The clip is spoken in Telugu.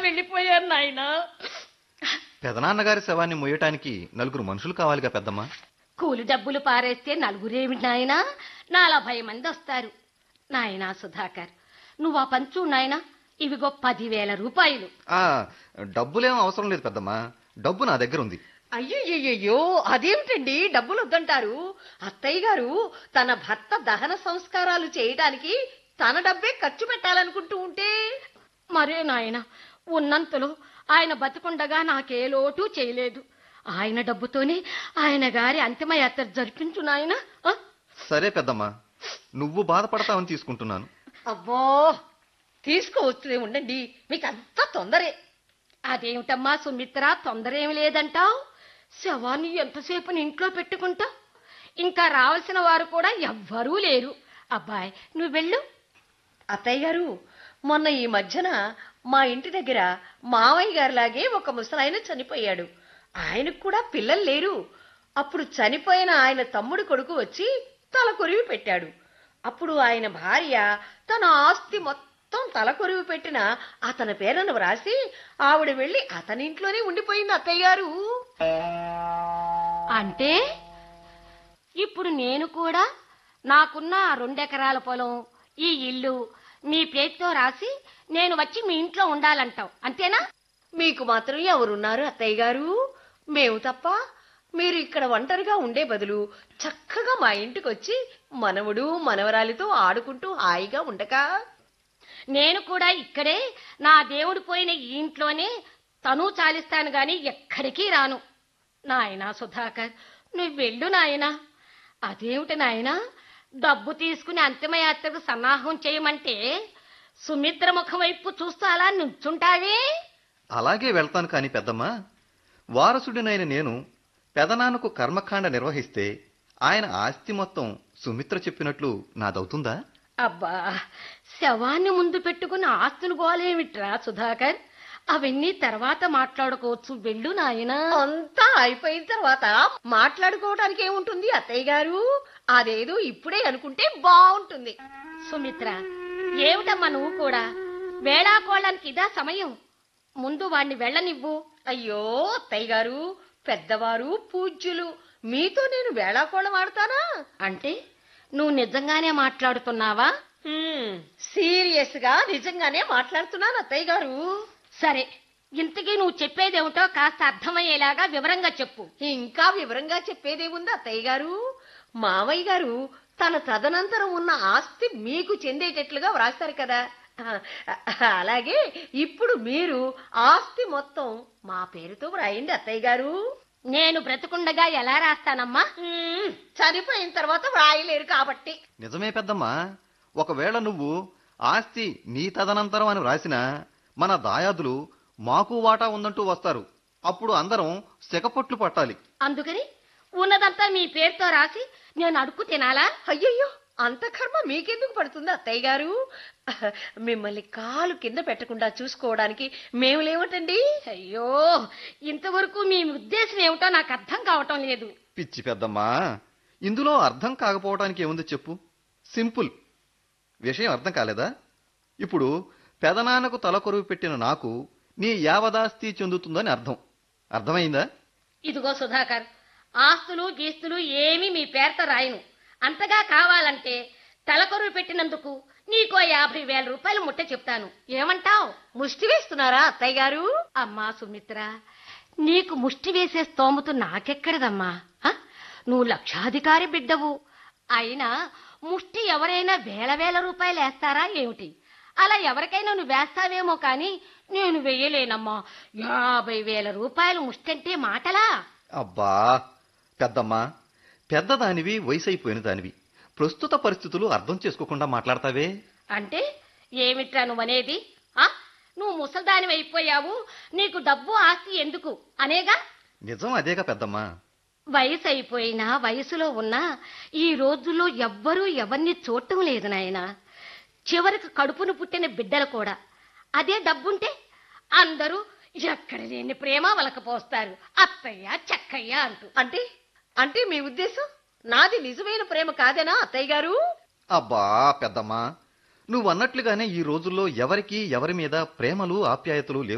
వెళ్ళిపోయారు నాయనా పెదనాన్నగారి శవాన్ని మోయటానికి నలుగురు మనుషులు కావాలిగా పెద్దమ్మ కూలి డబ్బులు పారేస్తే నలుగురేమి నాయనా నలభై మంది వస్తారు నాయనా సుధాకర్ నువ్వు ఆ పంచు నాయనా ఇవిగో పదివేల రూపాయలు ఆ డబ్బులేం అవసరం లేదు పెద్దమ్మ డబ్బు నా దగ్గర ఉంది అయ్యయ్యో అదేమిటండి డబ్బులు వద్దంటారు అత్తయ్య గారు తన భర్త దహన సంస్కారాలు చేయడానికి తన డబ్బే ఖర్చు పెట్టాలనుకుంటూ ఉంటే మరే నాయన ఉన్నంతలో ఆయన బతికుండగా నాకే లోటు చేయలేదు ఆయన డబ్బుతోనే ఆయన గారి అంతిమయాత్ర జరిపించు నాయన సరే పెద్దమ్మ నువ్వు బాధపడతావని తీసుకుంటున్నాను అబ్బో తీసుకోవచ్చులే ఉండండి మీకు అంత తొందరే అదేమిటమ్మా సుమిత్ర తొందర ఏమి లేదంటావు శవాన్ని ఎంతసేపు ఇంట్లో పెట్టుకుంటా ఇంకా రావాల్సిన వారు కూడా ఎవ్వరూ లేరు అబ్బాయ్ నువ్వు వెళ్ళు అత్తయ్య గారు మొన్న ఈ మధ్యన మా ఇంటి దగ్గర మావయ్య గారిలాగే ఒక ముసలాయన చనిపోయాడు ఆయనకు కూడా పిల్లలు లేరు అప్పుడు చనిపోయిన ఆయన తమ్ముడు కొడుకు వచ్చి తల కొరివి పెట్టాడు అప్పుడు ఆయన భార్య తన ఆస్తి మొత్తం తల కొరివి పెట్టిన అతని పేరును వ్రాసి ఆవిడ వెళ్లి అతని ఇంట్లోనే ఉండిపోయింది అత్తయ్య గారు అంటే ఇప్పుడు నేను కూడా నాకున్న ఆ రెండెకరాల పొలం ఈ ఇల్లు మీ పేరుతో రాసి నేను వచ్చి మీ ఇంట్లో ఉండాలంటావు అంతేనా మీకు మాత్రం ఎవరున్నారు అత్తయ్య గారు మేము తప్ప మీరు ఇక్కడ ఒంటరిగా ఉండే బదులు చక్కగా మా ఇంటికి వచ్చి మనవడు మనవరాలితో ఆడుకుంటూ హాయిగా ఉండక నేను కూడా ఇక్కడే నా దేవుడు పోయిన ఈ ఇంట్లోనే తను చాలిస్తాను గాని ఎక్కడికి రాను నాయనా సుధాకర్ నువ్వు వెళ్ళు నాయనా అదేమిటి నాయనా డబ్బు తీసుకుని అంతిమయాత్రకు సన్నాహం చేయమంటే సుమిత్ర ముఖం వైపు చూస్తూ అలా నుంచుంటావే అలాగే వెళ్తాను కాని పెద్దమ్మ వారసుడినైన నేను పెదనాన్నకు కర్మకాండ నిర్వహిస్తే ఆయన ఆస్తి మొత్తం సుమిత్ర చెప్పినట్లు నాదవుతుందా అబ్బా శవాన్ని ముందు పెట్టుకుని ఆస్తులు గోలేమిట్రా సుధాకర్ అవన్నీ తర్వాత మాట్లాడుకోవచ్చు వెళ్ళు నాయనా అంతా అయిపోయిన తర్వాత మాట్లాడుకోవడానికి ఏముంటుంది అత్తయ్య గారు అదేదో ఇప్పుడే అనుకుంటే బాగుంటుంది సుమిత్ర ఏమిటమ్మా నువ్వు కూడా వేళాకోళానికి ఇదా సమయం ముందు వాణ్ణి వెళ్ళనివ్వు అయ్యో అత్తయ్య గారు పెద్దవారు పూజ్యులు మీతో నేను వేళాకోళం ఆడతానా అంటే నువ్వు నిజంగానే మాట్లాడుతున్నావా హ్మ్, సీరియస్ గా నిజంగానే మాట్లాడుతున్నాను అత్తయ్య గారు సరే ఇంతకీ నువ్వు చెప్పేదేమిటో కాస్త అర్థమయ్యేలాగా వివరంగా చెప్పు ఇంకా వివరంగా చెప్పేదేముంది అత్తయ్య గారు మావయ్య గారు తన తదనంతరం ఉన్న ఆస్తి మీకు చెందేటట్లుగా వ్రాస్తారు కదా అలాగే ఇప్పుడు మీరు ఆస్తి మొత్తం మా పేరుతో వ్రాయండి అత్తయ్య గారు నేను బ్రతుకుండగా ఎలా రాస్తానమ్మా హ్మ్, చనిపోయిన తర్వాత వ్రాయలేరు కాబట్టి నిజమే పెద్దమ్మ ఒకవేళ నువ్వు ఆస్తి నీ తదనంతరం అని వ్రాసినా మన దాయాదులు మాకు వాటా ఉందంటూ వస్తారు అప్పుడు అందరం సెకపొట్లు పట్టాలి అందుకని ఉన్నదంతా మీ పేరుతో రాసి నేను అడుక్కు తినాలా అయ్యయ్యో అంత కర్మ మీకెందుకు పడుతుంది అత్తయ్య గారు మిమ్మల్ని కాలు కింద పెట్టకుండా చూసుకోవడానికి మేము లేవటండి అయ్యో ఇంతవరకు మీ ఉద్దేశం ఏమిటో నాకు అర్థం కావటం లేదు పిచ్చి పెద్దమ్మా ఇందులో అర్థం కాకపోవటానికి ఏముంది చెప్పు సింపుల్ విషయం అర్థం కాలేదా ఇప్పుడు పెదనాన్నకు తలకొరువు పెట్టిన నాకు నీ యావదాస్తి చెందుతుందని అర్థం అర్థమైందా ఇదిగో సుధాకర్ ఆస్తులు గీస్తులు ఏమీ మీ పేరుతో రాయను అంతగా కావాలంటే తలకొరువు పెట్టినందుకు నీకో యాభై వేల రూపాయలు ముట్ట చెప్తాను ఏమంటావ్ ముష్టి వేస్తున్నారా అత్తయ్య గారు అమ్మా సుమిత్ర నీకు ముష్టి వేసే స్తోమత నాకెక్కడదమ్మా హ? నువ్వు లక్షాధికారి బిడ్డవు అయినా ముష్టి ఎవరైనా వేల వేల రూపాయలు వేస్తారా ఏమిటి అలా ఎవరికైనా నువ్వు వేస్తావేమో కానీ నేను వెయ్యలేనమ్మా యాభై వేల రూపాయలు ముష్టి అంటే మాటలా అబ్బా పెద్దమ్మా పెద్దదానివి వయసైపోయిన దానివి ప్రస్తుత పరిస్థితులు అర్థం చేసుకోకుండా మాట్లాడతావే అంటే ఏమిట్రా నువ్వనేది ఆ? నువ్వు ముసల్దాని అయిపోయావు నీకు డబ్బు ఆస్తి ఎందుకు అనేగా నిజం అదేగా పెద్దమ్మా వయసు అయిపోయినా వయసులో ఉన్నా ఈ రోజుల్లో ఎవ్వరూ ఎవరిని చూడటం లేదు నాయన చివరికి కడుపును పుట్టిన బిడ్డలు కూడా అదే డబ్బుంటే అందరూ ఎక్కడ లేని ప్రేమ వలకపోస్తారు అత్తయ్య చక్కయ్య అంటూ అంటే అంటే మీ ఉద్దేశం నాది నిజమైన ప్రేమ కాదేనా అత్తయ్య గారు అబ్బా పెద్దమ్మా నువ్వన్నట్లుగానే ఈ రోజుల్లో ఎవరికి ఎవరి మీద ప్రేమలు ఆప్యాయతలు లేవు